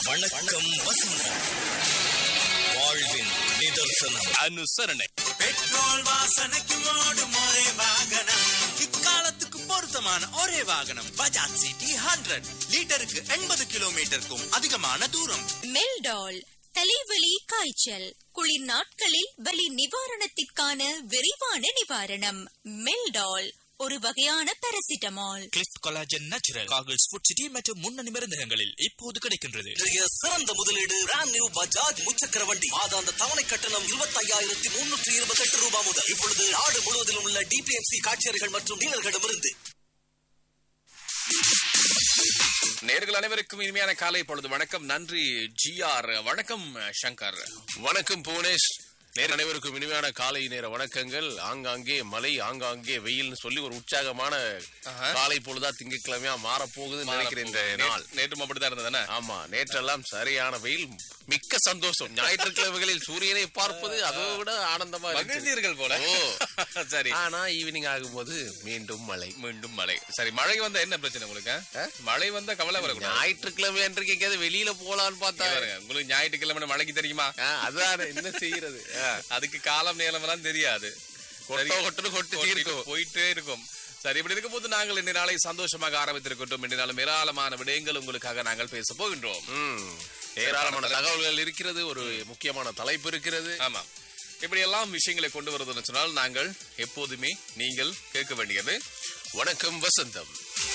வணக்கம் வசந்தம் வாழ்வின் நிதர்சனம் அனுசரணை பெட்ரோல் வாசனைக்கு ஓடும் ஒரே வாகனம் இக்காலத்துக்கு பொருத்தமான ஒரே வாகனம் பஜாஜ் சிட்டி ஹண்ட்ரட் லிட்டருக்கு எண்பது கிலோமீட்டருக்கும் அதிகமான தூரம் மெல்டால் தலைவலி காய்ச்சல் குளிர் நாட்களில் வலி நிவாரணத்திற்கான விரைவான நிவாரணம் மெல்டால் ஒரு வகையான பாராசிட்டமால் கிளிஃப்ட் கொலாஜன் நேச்சுரல் காகிள்ஸ் ஃபுட் சிட்டி மற்றும் முன்னணி மருந்தகங்களில் இப்போது கிடைக்கின்றது இன்றைய சிறந்த முதலீடு பிராண்ட் நியூ பஜாஜ் முச்சக்கர வண்டி மாதாந்த தவணை கட்டணம் இருபத்தி ஐயாயிரத்தி முன்னூற்றி இருபத்தி எட்டு ரூபாய் முதல் இப்பொழுது நாடு முழுவதிலும் உள்ள டிபிஎம்சி காட்சியர்கள் மற்றும் டீலர்களிடமிருந்து நேர்கள் அனைவருக்கும் இனிமையான காலை பொழுது வணக்கம் நன்றி ஜிஆர் வணக்கம் சங்கர் வணக்கம் புவனேஷ் நேர் அனைவருக்கும் இனிமையான காலை நேர வணக்கங்கள் ஆங்காங்கே மழை ஆங்காங்கே வெயில்னு சொல்லி ஒரு உற்சாகமான காலை பொழுதா திங்கட்கிழமையா மாறப்போகுதுன்னு நினைக்கிறேன் இந்த நாள் நேற்று அப்படிதான் இருந்ததுதானே ஆமா நேற்றெல்லாம் சரியான வெயில் மிக்க சந்தோஷம் ஞாயிற்றுக்கிழமைகளில் சூரியனை பார்ப்பது அதை விட ஆனந்தமா இருந்துச்சு. மகிழ்ந்தீர்கள் போல ஓ. சரி ஆனா ஈவினிங் ஆகும்போது மீண்டும் மழை மீண்டும் மழை சரி மழை வந்தா என்ன பிரச்சனை உங்களுக்கு ஆ? மழை வந்தா கவலை வரக்கூடாது ஞாயிற்றுக்கிழமை என்று கேட்காது வெளியில போலான்னு பார்த்தா இங்க பாருங்க, உங்களுக்கு ஞாயிற்றுக்கிழமை மழைக்கு தெரியுமா ஆ, அதான் என்ன செய்யறது ஆ. அதுக்கு காலம் நேரம் எல்லாம் தெரியாது கொட்ட சரி. கொட்டுன்னு கொட்டி கொட்டிட்டு தீர்க்கும். போயிட்டே இருக்கும் சரி இப்படி இருக்கும்போது நாங்கள் இந்த நாளை சந்தோஷமாக ஆரம்பித்திருக்கின்றோம் இந்த நாளும் ஏராளமான விடயங்கள் உங்களுக்காக நாங்கள் பேச போகின்றோம் ம். ஏராளமான தகவல்கள் இருக்கிறது ஒரு முக்கியமான தலைப்பு இருக்கிறது ஆமா இப்படி எல்லாம் விஷயங்களை கொண்டு வருவதுன்னு சொன்னால் நாங்கள் எப்போதுமே நீங்கள் கேட்க வேண்டியது வணக்கம் வசந்தம்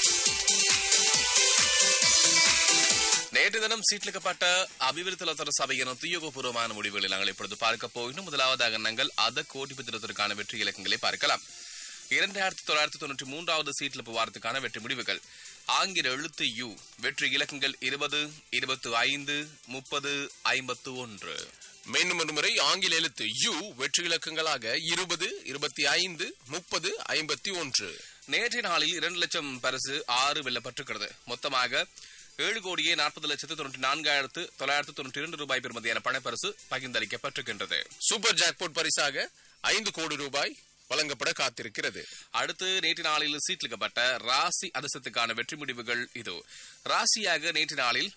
நேற்று தினம் சீட்லிக்கப்பட்ட அபிவிருத்தி சபையின் உத்தியோகபூர்வமான முடிவுகளை நாங்கள் இப்பொழுது பார்க்க போகின்றோம் முதலாவதாக நாங்கள் அத கோடி பெற்றதற்கான வெற்றி இலக்கங்களை பார்க்கலாம் இரண்டாயிரத்தி தொள்ளாயிரத்தி தொண்ணூற்றி மூன்றாவது சீட்ல வாரத்துக்கான வெற்றி முடிவுகள் ஆங்கில எழுத்து யு வெற்றி இலக்கங்கள் இருபது இருபத்தி ஐந்து முப்பது ஐம்பத்து ஒன்று மீண்டும் ஒரு முறை ஆங்கில எழுத்து யு வெற்றி இலக்கங்களாக இருபது இருபத்தி ஐந்து முப்பது ஐம்பத்தி ஒன்று நேற்றைய நாளில் இரண்டு லட்சம் பரிசு ஆறு வெல்லப்பட்டிருக்கிறது மொத்தமாக ஏழு கோடியே நாற்பது லட்சத்து தொண்ணூற்றி நான்காயிரத்து தொள்ளாயிரத்து தொண்ணூற்றி இரண்டு ரூபாய் பெறுமதியான பணப்பரிசு பகிர்ந்தளிக்கப்பட்டிருக்கின்றது சூப்பர் ஜாக்பாட் பரிசாக ஐந்து கோடி ரூபாய் வழங்கப்பட காத்திருக்கிறது அடுத்து நேற்று நாளில் சீட்லிக்கப்பட்ட ராசி அதிர்ஷ்டத்துக்கான வெற்றி முடிவுகள் இது ராசியாக நேற்று நாளில்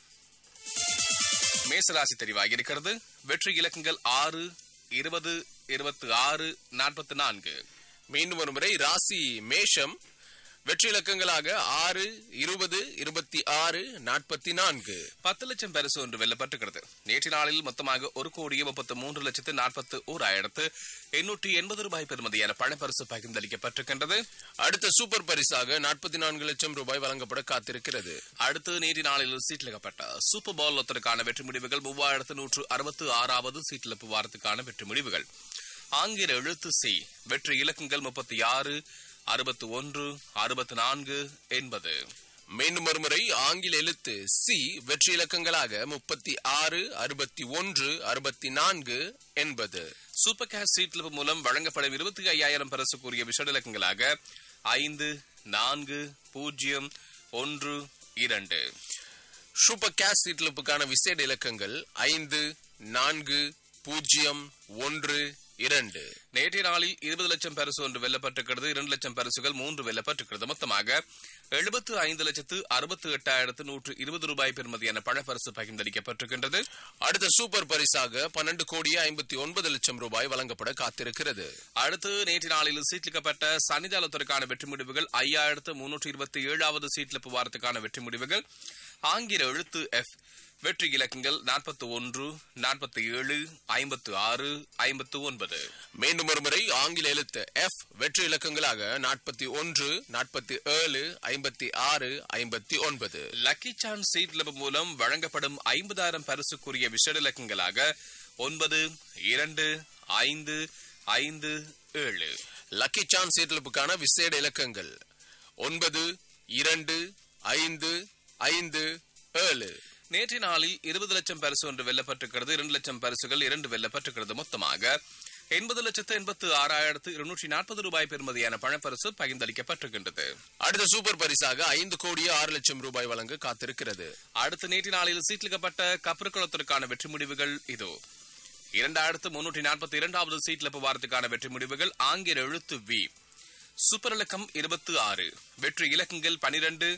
மேசராசி தெரிவாகி இருக்கிறது வெற்றி இலக்கங்கள் ஆறு இருபது இருபத்தி ஆறு நாற்பத்தி நான்கு மீண்டும் ஒரு முறை ராசி மேஷம் வெற்றி இலக்கங்களாக ஆறு இருபது இருபத்தி ஆறு நாற்பத்தி நான்கு பத்து லட்சம் பரிசு ஒன்று வெல்லப்பட்டிருக்கிறது நேற்று நாளில் மொத்தமாக ஒரு கோடியே முப்பத்து மூன்று லட்சத்து நாற்பத்து ஓராயிரத்து எண்ணூற்றி எண்பது ரூபாய் பெறுமதியான பணப்பரிசு பகிர்ந்தளிக்கப்பட்டிருக்கின்றது அடுத்த சூப்பர் பரிசாக நாற்பத்தி நான்கு லட்சம் ரூபாய் வழங்கப்பட காத்திருக்கிறது அடுத்து நேற்று நாளில் சீட்டிலிக்கப்பட்ட சூப்பர் பால் ஒத்தருக்கான வெற்றி முடிவுகள் மூவாயிரத்து நூற்று அறுபத்து ஆறாவது சீட்டிழப்பு வாரத்துக்கான வெற்றி முடிவுகள் ஆங்கில எழுத்து சி வெற்றி இலக்கங்கள் முப்பத்தி ஆறு அறுபத்து ஒன்று அறுபத்து நான்கு எண்பது மீண்டும் ஒரு முறை ஆங்கில எழுத்து சி வெற்றி இலக்கங்களாக முப்பத்தி ஆறு அறுபத்தி ஒன்று அறுபத்தி நான்கு எண்பது சூப்பர் கேஷ் சீட்லிப்பு மூலம் வழங்கப்படும் இருபத்தி ஐயாயிரம் பரிசுக்குரிய விஷட இலக்கங்களாக ஐந்து நான்கு பூஜ்ஜியம் ஒன்று இரண்டு சூப்பர் கேஷ் சீட்லிப்புக்கான விசேட இலக்கங்கள் ஐந்து நான்கு பூஜ்ஜியம் ஒன்று இரண்டு நேற்றைய நாளில் இருபது லட்சம் பரிசு ஒன்று வெல்லப்பட்டிருக்கிறது இரண்டு லட்சம் பரிசுகள் மூன்று வெல்லப்பட்டிருக்கிறது மொத்தமாக எழுபத்து ஐந்து லட்சத்து அறுபத்து எட்டாயிரத்து நூற்று இருபது ரூபாய் பெறுமதியான பணப்பரிசு பகிர்ந்தளிக்கப்பட்டிருக்கின்றது அடுத்த சூப்பர் பரிசாக பன்னெண்டு கோடியே ஐம்பத்தி ஒன்பது லட்சம் ரூபாய் வழங்கப்பட காத்திருக்கிறது அடுத்து நேற்று நாளில் சீட்லிக்கப்பட்ட சன்னிதானத்திற்கான வெற்றி முடிவுகள் ஐயாயிரத்து முன்னூற்று இருபத்தி ஏழாவது சீட்லிப்பு வாரத்துக்கான வெற்றி முடிவுகள் ஆங்கில எழுத்து எஃப் வெற்றி இலக்கங்கள் நாற்பத்தி ஒன்று நாற்பத்தி ஏழு ஐம்பத்து ஆறு ஐம்பத்து ஒன்பது மீண்டும் ஒரு முறை ஆங்கில எழுத்து எஃப் வெற்றி இலக்கங்களாக நாற்பத்தி ஒன்று நாற்பத்தி ஏழு ஐம்பத்தி ஆறு ஐம்பத்தி ஒன்பது லக்கி சான்ஸ் சீட் லபு மூலம் வழங்கப்படும் ஐம்பதாயிரம் பரிசுக்குரிய விஷட இலக்கங்களாக ஒன்பது இரண்டு ஐந்து ஐந்து ஏழு லக்கி சான்ஸ் சீட்லிப்புக்கான விசேட இலக்கங்கள் ஒன்பது இரண்டு ஐந்து ஐந்து ஏழு நேற்றைய நாளில் இருபது லட்சம் பரிசு ஒன்று வெல்லப்பட்டிருக்கிறது இரண்டு லட்சம் பரிசுகள் இரண்டு வெல்லப்பட்டிருக்கிறது மொத்தமாக எண்பது லட்சத்து எண்பத்து ஆறாயிரத்து இருநூற்றி நாற்பது ரூபாய் பெறுமதியான பணப்பரிசு பகிர்ந்தளிக்கப்பட்டிருக்கின்றது அடுத்த சூப்பர் பரிசாக ஐந்து கோடியே ஆறு லட்சம் ரூபாய் வழங்க காத்திருக்கிறது அடுத்த நேற்று நாளில் சீட்லிக்கப்பட்ட கப்பற்குளத்திற்கான வெற்றி முடிவுகள் இதோ இரண்டாயிரத்து முன்னூற்றி நாற்பத்தி இரண்டாவது சீட்லப்பு வாரத்துக்கான வெற்றி முடிவுகள் ஆங்கில எழுத்து வி சூப்பர் இலக்கம் இருபத்து ஆறு வெற்றி இலக்கங்கள் பனிரெண்டு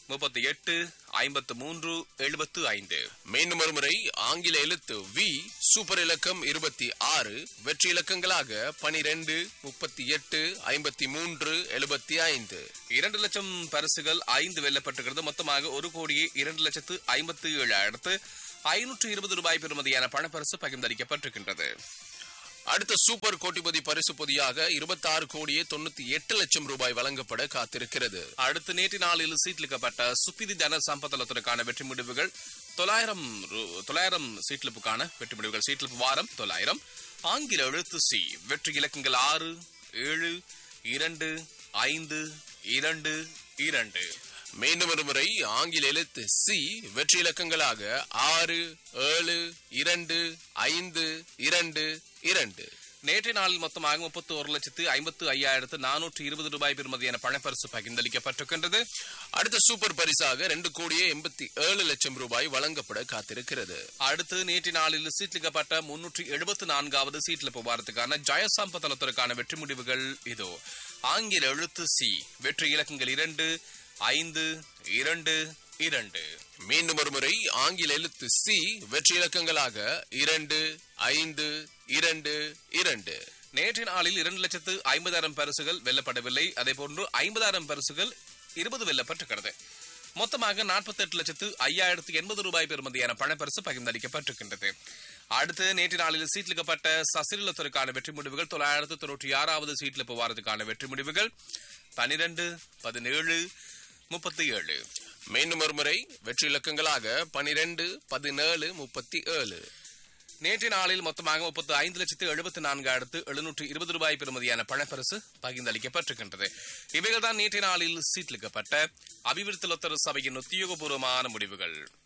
முப்பத்தி எட்டு ஐம்பத்து மூன்று எழுபத்து ஐந்து மீண்டும் ஒருமுறை ஆங்கில எழுத்து வி சூப்பர் இலக்கம் இருபத்தி ஆறு வெற்றி இலக்கங்களாக பனிரெண்டு முப்பத்தி எட்டு ஐம்பத்தி மூன்று எழுபத்தி ஐந்து இரண்டு லட்சம் பரிசுகள் ஐந்து வெல்லப்பட்டிருக்கிறது மொத்தமாக ஒரு கோடியே இரண்டு லட்சத்து ஐம்பத்து ஏழாயிரத்து ஐநூற்று இருபது ரூபாய் பெறுமதியான பணப்பரிசு பகிர்ந்தளிக்கப்பட்டிருக்கின்றது அடுத்த சூப்பர் கோட்டிபதி பரிசு பொதியாக இருபத்தி ஆறு கோடியே தொண்ணூத்தி எட்டு லட்சம் ரூபாய் வழங்கப்பட காத்திருக்கிறது அடுத்து நேற்று நாளில் சீட்லிக்கப்பட்ட சுப்பிதி தன சம்பத்தலத்திற்கான வெற்றி முடிவுகள் தொள்ளாயிரம் ரூ- தொள்ளாயிரம் சீட்லிப்புக்கான வெற்றி முடிவுகள் சீட்லிப்பு வாரம் தொள்ளாயிரம் ஆங்கில எழுத்து சி வெற்றி இலக்கங்கள் ஆறு ஏழு இரண்டு ஐந்து இரண்டு இரண்டு மீண்டும் ஒரு முறை ஆங்கில எழுத்து சி வெற்றி இலக்கங்களாக ஆறு ஏழு இரண்டு ஐந்து இரண்டு இரண்டு நேற்றைய நாளில் மொத்தமாக முப்பத்தி ஒரு லட்சத்து ஐம்பத்து ஐயாயிரத்து நானூற்று இருபது ரூபாய் பெறுமதியான பணப்பரிசு பகிர்ந்தளிக்கப்பட்டிருக்கின்றது அடுத்த சூப்பர் பரிசாக ரெண்டு கோடியே எண்பத்தி ஏழு லட்சம் ரூபாய் வழங்கப்பட காத்திருக்கிறது அடுத்து நேற்று நாளில் சீட்லிக்கப்பட்ட முன்னூற்றி எழுபத்து நான்காவது சீட்லிப்பு வாரத்துக்கான ஜெயசம்பதலத்திற்கான வெற்றி முடிவுகள் இதோ ஆங்கில எழுத்து சி வெற்றி இலக்கங்கள் இரண்டு ஐந்து இரண்டு இரண்டு மீண்டும் ஒரு முறை ஆங்கில எழுத்து சி வெற்றி இலக்கங்களாக இரண்டு ஐந்து இரண்டு இரண்டு நேற்று நாளில் இரண்டு லட்சத்து ஐம்பதாயிரம் பரிசுகள் வெல்லப்படவில்லை அதே போன்று ஐம்பதாயிரம் பரிசுகள் இருபது வெல்லப்பட்டிருக்கிறது மொத்தமாக நாற்பத்தி எட்டு லட்சத்து ஐயாயிரத்து எண்பது ரூபாய் பெறுமதியான பணப்பரிசு பகிர்ந்தளிக்கப்பட்டிருக்கின்றது அடுத்து நேற்று நாளில் சீட்லிக்கப்பட்ட சசிலத்திற்கான வெற்றி முடிவுகள் தொள்ளாயிரத்து தொண்ணூற்றி ஆறாவது சீட்ல போவாரத்துக்கான வெற்றி முடிவுகள் பனிரெண்டு பதினேழு முப்பத்தி ஏழு மீண்டும் ஒரு முறை வெற்றி இலக்கங்களாக பனிரெண்டு பதினேழு முப்பத்தி ஏழு நேற்று நாளில் மொத்தமாக முப்பத்து ஐந்து லட்சத்து எழுபத்தி நான்காயிரத்து எழுநூற்று இருபது ரூபாய் பெறுமதியான பணப்பரிசு பகிர்ந்தளிக்கப்பட்டிருக்கின்றது இவைகள் தான் நேற்று நாளில் சீட்லிக்கப்பட்ட அபிவிருத்தி லொத்தர சபையின் உத்தியோகபூர்வமான முடிவுகள்